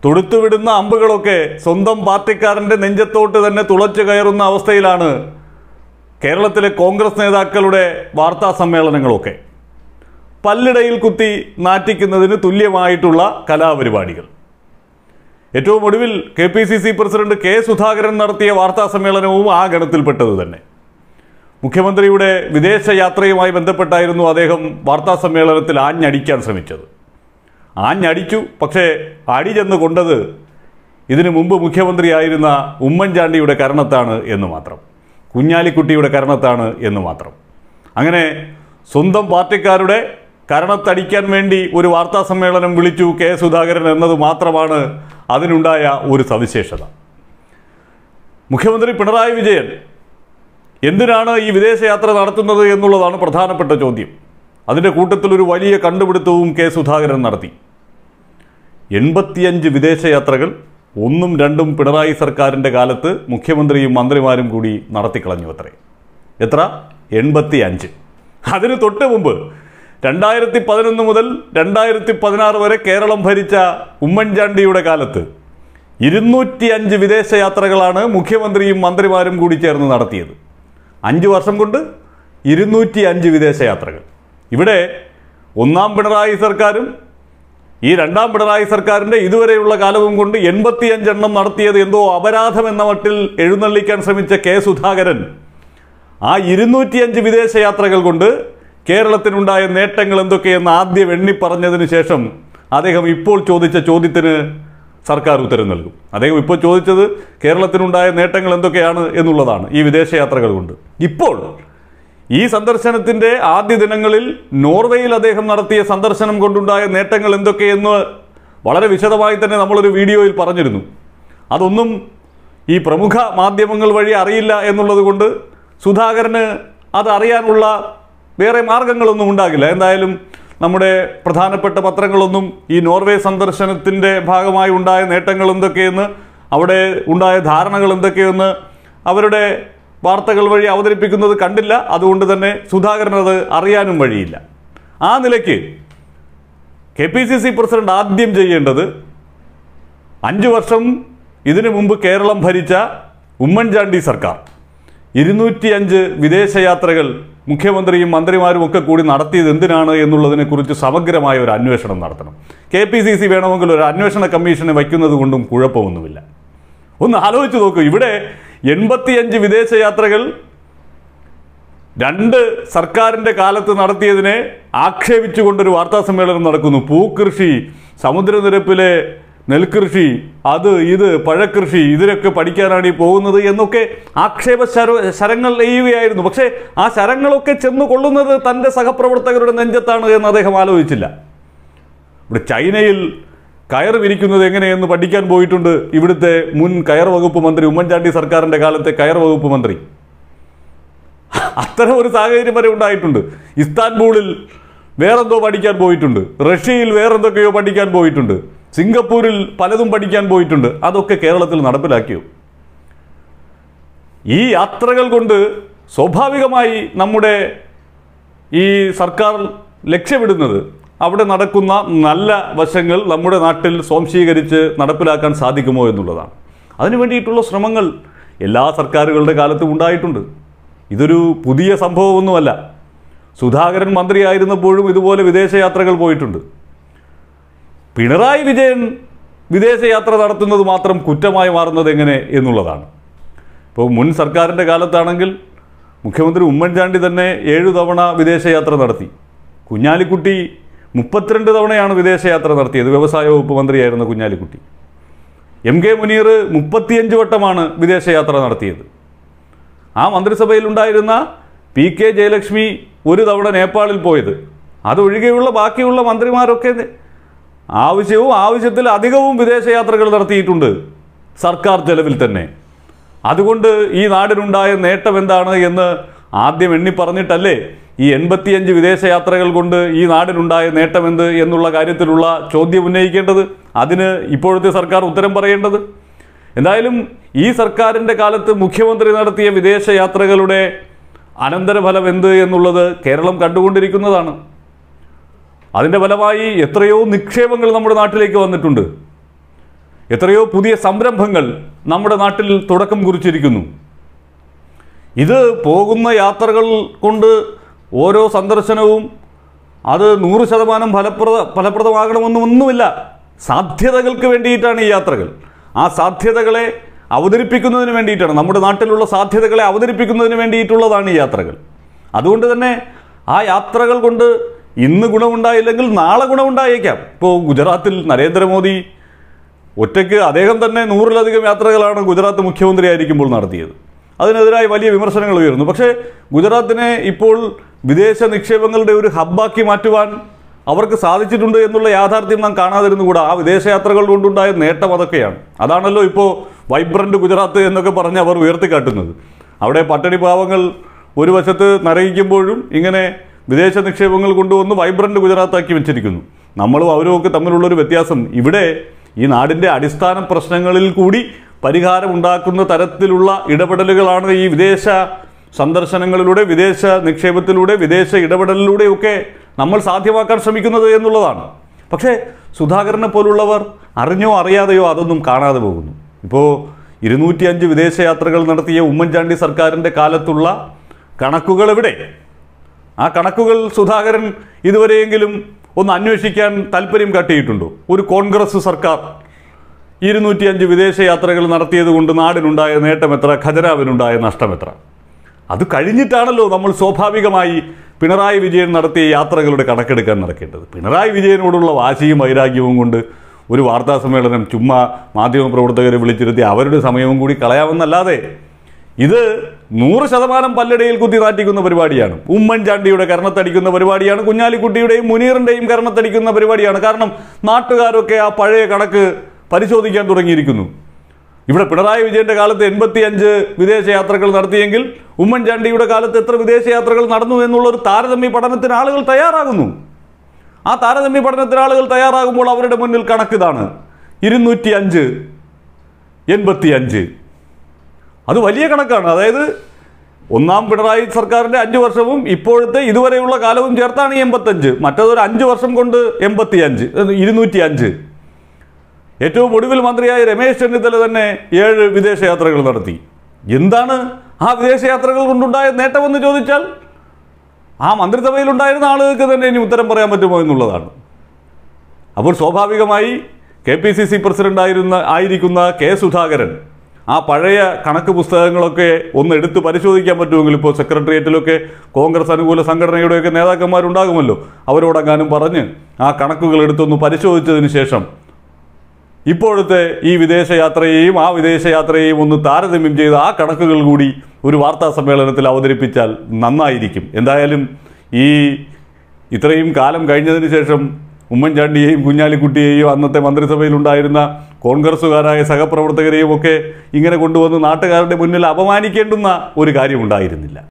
തൊടുത്തുവിടുന്ന അമ്പുകളൊക്കെ സ്വന്തം പാർട്ടിക്കാരൻ്റെ നെഞ്ചത്തോട്ട് തന്നെ തുളച്ചു കയറുന്ന അവസ്ഥയിലാണ് കേരളത്തിലെ കോൺഗ്രസ് നേതാക്കളുടെ വാർത്താ സമ്മേളനങ്ങളൊക്കെ പല്ലിടയിൽ കുത്തി നാറ്റിക്കുന്നതിന് തുല്യമായിട്ടുള്ള കലാപരിപാടികൾ ഏറ്റവും ഒടുവിൽ K P C C president K Sudhakaran നടത്തിയ വാർത്താ സമ്മേളനവും ആ ഗണത്തിൽപ്പെട്ടത് തന്നെ മുഖ്യമന്ത്രിയുടെ വിദേശ യാത്രയുമായി ബന്ധപ്പെട്ടായിരുന്നു അദ്ദേഹം വാർത്താ സമ്മേളനത്തിൽ ആഞ്ഞടിക്കാൻ ശ്രമിച്ചത് ആഞ്ഞടിച്ചു പക്ഷേ അടി ചെന്ന് കൊണ്ടത് ഇതിനു മുമ്പ് മുഖ്യമന്ത്രിയായിരുന്ന ഉമ്മൻചാണ്ടിയുടെ കരണത്താണ് എന്ന് മാത്രം കുഞ്ഞാലിക്കുട്ടിയുടെ കരണത്താണ് എന്ന് മാത്രം അങ്ങനെ സ്വന്തം പാർട്ടിക്കാരുടെ കരണത്തടിക്കാൻ വേണ്ടി ഒരു വാർത്താ സമ്മേളനം വിളിച്ചു കെ സുധാകരൻ എന്നത് മാത്രമാണ് അതിനുണ്ടായ ഒരു സവിശേഷത മുഖ്യമന്ത്രി പിണറായി വിജയൻ എന്തിനാണ് ഈ വിദേശയാത്ര നടത്തുന്നത് എന്നുള്ളതാണ് പ്രധാനപ്പെട്ട ചോദ്യം അതിൻ്റെ കൂട്ടത്തിൽ ഒരു വലിയ കണ്ടുപിടുത്തവും കെ സുധാകരൻ നടത്തി എൺപത്തിയഞ്ച് വിദേശയാത്രകൾ ഒന്നും രണ്ടും പിണറായി സർക്കാരിൻ്റെ കാലത്ത് മുഖ്യമന്ത്രിയും മന്ത്രിമാരും കൂടി നടത്തിക്കളഞ്ഞു അത്രേ എത്ര എൺപത്തി അഞ്ച് അതിന് തൊട്ട് മുമ്പ് രണ്ടായിരത്തി പതിനൊന്ന് മുതൽ രണ്ടായിരത്തി പതിനാറ് വരെ കേരളം ഭരിച്ച ഉമ്മൻചാണ്ടിയുടെ കാലത്ത് ഇരുന്നൂറ്റി അഞ്ച് വിദേശയാത്രകളാണ് മുഖ്യമന്ത്രിയും മന്ത്രിമാരും കൂടി ചേർന്ന് നടത്തിയത് അഞ്ച് വർഷം കൊണ്ട് ഇരുന്നൂറ്റി അഞ്ച് വിദേശയാത്രകൾ ഇവിടെ ഒന്നാം പിണറായി സർക്കാരും ഈ രണ്ടാം പിണറായി സർക്കാരിൻ്റെ ഇതുവരെയുള്ള കാലവും കൊണ്ട് എൺപത്തിയഞ്ചെണ്ണം നടത്തിയത് എന്തോ അപരാധം എന്ന മട്ടിൽ എഴുന്നള്ളിക്കാൻ ശ്രമിച്ച കെ സുധാകരൻ ആ ഇരുന്നൂറ്റിയഞ്ച് വിദേശയാത്രകൾ കൊണ്ട് കേരളത്തിനുണ്ടായ നേട്ടങ്ങൾ എന്തൊക്കെയെന്ന് ആദ്യം എണ്ണി പറഞ്ഞതിന് ശേഷം അദ്ദേഹം ഇപ്പോൾ ചോദിച്ച ചോദ്യത്തിന് സർക്കാർ ഉത്തരം നൽകും അദ്ദേഹം ഇപ്പോൾ ചോദിച്ചത് കേരളത്തിനുണ്ടായ നേട്ടങ്ങൾ എന്തൊക്കെയാണ് എന്നുള്ളതാണ് ഈ വിദേശയാത്രകൾ കൊണ്ട് ഇപ്പോൾ ഈ സന്ദർശനത്തിന്റെ ആദ്യ ദിനങ്ങളിൽ നോർവേയിൽ അദ്ദേഹം നടത്തിയ സന്ദർശനം കൊണ്ടുണ്ടായ നേട്ടങ്ങൾ എന്തൊക്കെയെന്ന് വളരെ വിശദമായി തന്നെ നമ്മളൊരു വീഡിയോയിൽ പറഞ്ഞിരുന്നു അതൊന്നും ഈ പ്രമുഖ മാധ്യമങ്ങൾ വഴി അറിയില്ല എന്നുള്ളത് കൊണ്ട് സുധാകരന് അത് അറിയാനുള്ള വേറെ മാർഗങ്ങളൊന്നും ഉണ്ടാകില്ല എന്തായാലും നമ്മുടെ പ്രധാനപ്പെട്ട പത്രങ്ങളൊന്നും ഈ നോർവേ സന്ദർശനത്തിൻ്റെ ഭാഗമായി ഉണ്ടായ നേട്ടങ്ങൾ എന്തൊക്കെയെന്ന് അവിടെ ഉണ്ടായ ധാരണകൾ എന്തൊക്കെയെന്ന് അവരുടെ വാർത്തകൾ വഴി അവതരിപ്പിക്കുന്നത് കണ്ടില്ല അതുകൊണ്ട് തന്നെ സുധാകരൻ അത് അറിയാനും വഴിയില്ല ആ നിലയ്ക്ക് K P C C president ആദ്യം ചെയ്യേണ്ടത് അഞ്ചു വർഷം ഇതിനു മുമ്പ് കേരളം ഭരിച്ച ഉമ്മൻചാണ്ടി സർക്കാർ ഇരുന്നൂറ്റി അഞ്ച് വിദേശയാത്രകൾ മുഖ്യമന്ത്രിയും മന്ത്രിമാരും ഒക്കെ കൂടി നടത്തിയത് എന്തിനാണ് എന്നുള്ളതിനെക്കുറിച്ച് സമഗ്രമായ ഒരു അന്വേഷണം നടത്തണം കെ പി സി സി വേണമെങ്കിൽ ഒരു അന്വേഷണ കമ്മീഷനെ വയ്ക്കുന്നത് കൊണ്ടും കുഴപ്പമൊന്നുമില്ല ഒന്ന് ആലോചിച്ച് നോക്കൂ ഇവിടെ എൺപത്തിയഞ്ച് വിദേശയാത്രകൾ രണ്ട് സർക്കാരിൻ്റെ കാലത്ത് നടത്തിയതിനെ ആക്ഷേപിച്ചുകൊണ്ടൊരു വാർത്താ സമ്മേളനം നടക്കുന്നു പൂക്കൃഷി സമുദ്രനിരപ്പിലെ നെൽകൃഷി അത് ഇത് പഴക്കൃഷി ഇതിലൊക്കെ പഠിക്കാനാണ് ഈ പോകുന്നത് എന്നൊക്കെ ആക്ഷേപ ശര ശരങ്ങൾ നെയ്യുകയായിരുന്നു പക്ഷേ ആ ശരങ്ങളൊക്കെ ചെന്ന് കൊള്ളുന്നത് തൻ്റെ സഹപ്രവർത്തകരുടെ നെഞ്ചത്താണ് എന്ന് അദ്ദേഹം ആലോചിച്ചില്ല ഇവിടെ ചൈനയിൽ കയർ വിരിക്കുന്നത് എങ്ങനെയെന്ന് പഠിക്കാൻ പോയിട്ടുണ്ട് ഇവിടുത്തെ മുൻ കയർ വകുപ്പ് മന്ത്രി ഉമ്മൻചാണ്ടി സർക്കാരിൻ്റെ കാലത്തെ കയർ വകുപ്പ് മന്ത്രി അത്തരം ഒരു സാഹചര്യം വരെ ഉണ്ടായിട്ടുണ്ട് ഇസ്താൻബൂളിൽ വേറെന്തോ പഠിക്കാൻ പോയിട്ടുണ്ട് റഷ്യയിൽ വേറെന്തൊക്കെയോ പഠിക്കാൻ പോയിട്ടുണ്ട് സിംഗപ്പൂരിൽ പലതും പഠിക്കാൻ പോയിട്ടുണ്ട് അതൊക്കെ കേരളത്തിൽ നടപ്പിലാക്കിയോ ഈ യാത്രകൾ കൊണ്ട് സ്വാഭാവികമായി നമ്മുടെ ഈ സർക്കാർ ലക്ഷ്യമിടുന്നത് അവിടെ നടക്കുന്ന നല്ല വശങ്ങൾ നമ്മുടെ നാട്ടിൽ സ്വാംശീകരിച്ച് നടപ്പിലാക്കാൻ സാധിക്കുമോ എന്നുള്ളതാണ് അതിനു വേണ്ടിയിട്ടുള്ള ശ്രമങ്ങൾ എല്ലാ സർക്കാരുകളുടെ കാലത്തും ഉണ്ടായിട്ടുണ്ട് ഇതൊരു പുതിയ സംഭവമൊന്നുമല്ല സുധാകരൻ മന്ത്രിയായിരുന്നപ്പോഴും ഇതുപോലെ വിദേശയാത്രകൾ പോയിട്ടുണ്ട് പിണറായി വിജയൻ വിദേശയാത്ര നടത്തുന്നത് മാത്രം കുറ്റമായി മാറുന്നത് എങ്ങനെ എന്നുള്ളതാണ് ഇപ്പോൾ മുൻ സർക്കാരിൻ്റെ കാലത്താണെങ്കിൽ മുഖ്യമന്ത്രി ഉമ്മൻചാണ്ടി തന്നെ ഏഴു തവണ വിദേശയാത്ര നടത്തി കുഞ്ഞാലിക്കുട്ടി മുപ്പത്തിരണ്ട് തവണയാണ് വിദേശയാത്ര നടത്തിയത് വ്യവസായ വകുപ്പ് മന്ത്രിയായിരുന്ന കുഞ്ഞാലിക്കുട്ടി എം കെ മുനീർ മുപ്പത്തിയഞ്ച് വട്ടമാണ് വിദേശയാത്ര നടത്തിയത് ആ മന്ത്രിസഭയിലുണ്ടായിരുന്ന പി കെ ജയലക്ഷ്മി ഒരു തവണ നേപ്പാളിൽ പോയത് അതൊഴികെയുള്ള ബാക്കിയുള്ള മന്ത്രിമാരൊക്കെ ആവശ്യവും ആവശ്യത്തിൽ അധികവും വിദേശയാത്രകൾ നടത്തിയിട്ടുണ്ട് സർക്കാർ ചെലവിൽ തന്നെ അതുകൊണ്ട് ഈ നാടിനുണ്ടായ നേട്ടം എന്താണ് എന്ന് ആദ്യം എണ്ണി പറഞ്ഞിട്ടല്ലേ ഈ എൺപത്തിയഞ്ച് വിദേശയാത്രകൾ കൊണ്ട് ഈ നാടിനുണ്ടായ നേട്ടം എന്ത് എന്നുള്ള കാര്യത്തിലുള്ള ചോദ്യം ഉന്നയിക്കേണ്ടത് അതിന് ഇപ്പോഴത്തെ സർക്കാർ ഉത്തരം പറയേണ്ടത് എന്തായാലും ഈ സർക്കാരിൻ്റെ കാലത്ത് മുഖ്യമന്ത്രി നടത്തിയ വിദേശയാത്രകളുടെ അനന്തരഫലം എന്ത് എന്നുള്ളത് കേരളം കണ്ടുകൊണ്ടിരിക്കുന്നതാണ് അതിൻ്റെ ഫലമായി എത്രയോ നിക്ഷേപങ്ങൾ നമ്മുടെ നാട്ടിലേക്ക് വന്നിട്ടുണ്ട് എത്രയോ പുതിയ സംരംഭങ്ങൾ നമ്മുടെ നാട്ടിൽ തുടക്കം കുറിച്ചിരിക്കുന്നു ഇത് പോകുന്ന യാത്രകൾ കൊണ്ട് ഓരോ സന്ദർശനവും അത് നൂറ് ശതമാനം ഫലപ്രദ ഫലപ്രദമാകണമെന്നും ഒന്നുമില്ല സാധ്യതകൾക്ക് വേണ്ടിയിട്ടാണ് ഈ യാത്രകൾ ആ സാധ്യതകളെ അവതരിപ്പിക്കുന്നതിന് വേണ്ടിയിട്ടാണ് നമ്മുടെ നാട്ടിലുള്ള സാധ്യതകളെ അവതരിപ്പിക്കുന്നതിന് വേണ്ടിയിട്ടുള്ളതാണ് ഈ യാത്രകൾ അതുകൊണ്ട് തന്നെ ആ യാത്രകൾ കൊണ്ട് ഇന്ന് ഗുണമുണ്ടായില്ലെങ്കിൽ നാളെ ഗുണമുണ്ടായേക്കാം ഇപ്പോൾ ഗുജറാത്തിൽ നരേന്ദ്രമോദി ഒറ്റയ്ക്ക് അദ്ദേഹം തന്നെ നൂറിലധികം യാത്രകളാണ് ഗുജറാത്ത് മുഖ്യമന്ത്രി ആയിരിക്കുമ്പോൾ നടത്തിയത് അതിനെതിരായി വലിയ വിമർശനങ്ങൾ ഉയർന്നു പക്ഷേ ഗുജറാത്തിനെ ഇപ്പോൾ വിദേശ നിക്ഷേപങ്ങളുടെ ഒരു ഹബ്ബാക്കി മാറ്റുവാൻ അവർക്ക് സാധിച്ചിട്ടുണ്ട് എന്നുള്ള യാഥാർത്ഥ്യം നാം കാണാതിരുന്നുകൂടാ ആ വിദേശയാത്രകൾ കൊണ്ടുണ്ടായ നേട്ടം അതൊക്കെയാണ് അതാണല്ലോ ഇപ്പോൾ വൈബ്രന്റ് ഗുജറാത്ത് എന്നൊക്കെ പറഞ്ഞ് അവർ ഉയർത്തിക്കാട്ടുന്നത് അവിടെ പട്ടിണി പാവങ്ങൾ ഒരു വശത്ത് നരകിക്കുമ്പോഴും ഇങ്ങനെ വിദേശ നിക്ഷേപങ്ങൾ കൊണ്ടുവന്ന് വൈബ്രന്റ് ഗുജറാത്താക്കി വെച്ചിരിക്കുന്നു നമ്മളും അവരും ഒക്കെ തമ്മിലുള്ളൊരു വ്യത്യാസം ഇവിടെ ഈ നാടിൻ്റെ അടിസ്ഥാന പ്രശ്നങ്ങളിൽ കൂടി പരിഹാരം ഉണ്ടാക്കുന്ന തരത്തിലുള്ള ഇടപെടലുകളാണ് ഈ വിദേശ സന്ദർശനങ്ങളിലൂടെ വിദേശ നിക്ഷേപത്തിലൂടെ വിദേശ ഇടപെടലിലൂടെയൊക്കെ നമ്മൾ സാധ്യമാക്കാൻ ശ്രമിക്കുന്നത് എന്നുള്ളതാണ് പക്ഷേ സുധാകരനെ പോലുള്ളവർ അറിഞ്ഞോ അറിയാതെയോ അതൊന്നും കാണാതെ പോകുന്നു ഇപ്പോൾ ഇരുന്നൂറ്റിയഞ്ച് വിദേശയാത്രകൾ നടത്തിയ ഉമ്മൻചാണ്ടി സർക്കാരിൻ്റെ കാലത്തുള്ള കണക്കുകൾ എവിടെ ആ കണക്കുകൾ സുധാകരൻ ഇതുവരെയെങ്കിലും ഒന്ന് അന്വേഷിക്കാൻ താല്പര്യം കാട്ടിയിട്ടുണ്ടോ ഒരു കോൺഗ്രസ് സർക്കാർ ഇരുന്നൂറ്റിയഞ്ച് വിദേശയാത്രകൾ നടത്തിയത് കൊണ്ട് നാടിനുണ്ടായ നേട്ടം എത്ര ഖജനാവിനുണ്ടായ നഷ്ടം എത്ര അത് കഴിഞ്ഞിട്ടാണല്ലോ നമ്മൾ സ്വാഭാവികമായി പിണറായി വിജയൻ നടത്തിയ യാത്രകളുടെ കണക്കെടുക്കാൻ നടക്കേണ്ടത് പിണറായി വിജയനോടുള്ള വാശിയും വൈരാഗ്യവും കൊണ്ട് ഒരു വാർത്താ സമ്മേളനം ചുമ്മാ മാധ്യമപ്രവർത്തകരെ വിളിച്ചിരുത്തി അവരുടെ സമയവും കൂടി കളയാമെന്നല്ലാതെ ഇത് നൂറ് ശതമാനം പല്ലടയിൽ കുത്തി നാട്ടിക്കുന്ന പരിപാടിയാണ് ഉമ്മൻചാണ്ടിയുടെ കർണത്തടിക്കുന്ന പരിപാടിയാണ് കുഞ്ഞാലിക്കുട്ടിയുടെയും മുനീറിൻ്റെയും കർണത്തടിക്കുന്ന പരിപാടിയാണ് കാരണം നാട്ടുകാരൊക്കെ ആ പഴയ കണക്ക് പരിശോധിക്കാൻ തുടങ്ങിയിരിക്കുന്നു ഇവിടെ പിണറായി വിജയന്റെ കാലത്ത് എൺപത്തിയഞ്ച് വിദേശയാത്രകൾ നടത്തിയെങ്കിൽ ഉമ്മൻചാണ്ടിയുടെ കാലത്ത് എത്ര വിദേശയാത്രകൾ നടന്നു എന്നുള്ള ഒരു താരതമ്യ പഠനത്തിന് ആളുകൾ തയ്യാറാകുന്നു ആ താരതമ്യ പഠനത്തിന് ആളുകൾ തയ്യാറാകുമ്പോൾ അവരുടെ മുന്നിൽ കണക്കിതാണ് ഇരുന്നൂറ്റി അഞ്ച് എൺപത്തി അഞ്ച് അത് വലിയ കണക്കാണ് അതായത് ഒന്നാം പിണറായി സർക്കാരിൻ്റെ അഞ്ച് വർഷവും ഇപ്പോഴത്തെ ഇതുവരെയുള്ള കാലവും ചേർത്താണ് ഈ എൺപത്തഞ്ച് മറ്റതൊരു അഞ്ച് വർഷം കൊണ്ട് എൺപത്തി അഞ്ച് ഇരുന്നൂറ്റി അഞ്ച് ഏറ്റവും ഒടുവിൽ മന്ത്രിയായ രമേശ് ചെന്നിത്തല തന്നെ ഏഴ് വിദേശയാത്രകൾ നടത്തി എന്താണ് ആ വിദേശയാത്രകൾ കൊണ്ടുണ്ടായ നേട്ടമെന്ന് ചോദിച്ചാൽ ആ മന്ത്രിസഭയിലുണ്ടായിരുന്ന ആളുകൾക്ക് തന്നെ ഇനി ഉത്തരം പറയാൻ പറ്റുമോ എന്നുള്ളതാണ് അപ്പോൾ സ്വാഭാവികമായി കെ പി സി സി പ്രസിഡന്റായിരുന്ന ആയിരിക്കുന്ന കെ സുധാകരൻ ആ പഴയ കണക്ക് പുസ്തകങ്ങളൊക്കെ ഒന്ന് എടുത്ത് പരിശോധിക്കാൻ പറ്റുമെങ്കിൽ ഇപ്പോൾ സെക്രട്ടേറിയറ്റിലൊക്കെ കോൺഗ്രസ് അനുകൂല സംഘടനയുടെയൊക്കെ നേതാക്കന്മാരുണ്ടാകുമല്ലോ അവരോടെങ്ങാനും പറഞ്ഞ് ആ കണക്കുകൾ എടുത്തൊന്ന് പരിശോധിച്ചതിന് ശേഷം ഇപ്പോഴത്തെ ഈ വിദേശയാത്രയെയും ആ വിദേശയാത്രയെയും ഒന്ന് താരതമ്യം ചെയ്ത് ആ കണക്കുകൾ കൂടി ഒരു വാർത്താ സമ്മേളനത്തിൽ അവതരിപ്പിച്ചാൽ നന്നായിരിക്കും എന്തായാലും ഈ ഇത്രയും കാലം കഴിഞ്ഞതിന് ശേഷം ഉമ്മൻചാണ്ടിയെയും കുഞ്ഞാലിക്കുട്ടിയെയും അന്നത്തെ മന്ത്രിസഭയിലുണ്ടായിരുന്ന കോൺഗ്രസ്സുകാരായ സഹപ്രവർത്തകരെയും ഒക്കെ ഇങ്ങനെ കൊണ്ടുവന്ന് നാട്ടുകാരുടെ മുന്നിൽ അപമാനിക്കേണ്ടുന്ന ഒരു കാര്യമുണ്ടായിരുന്നില്ല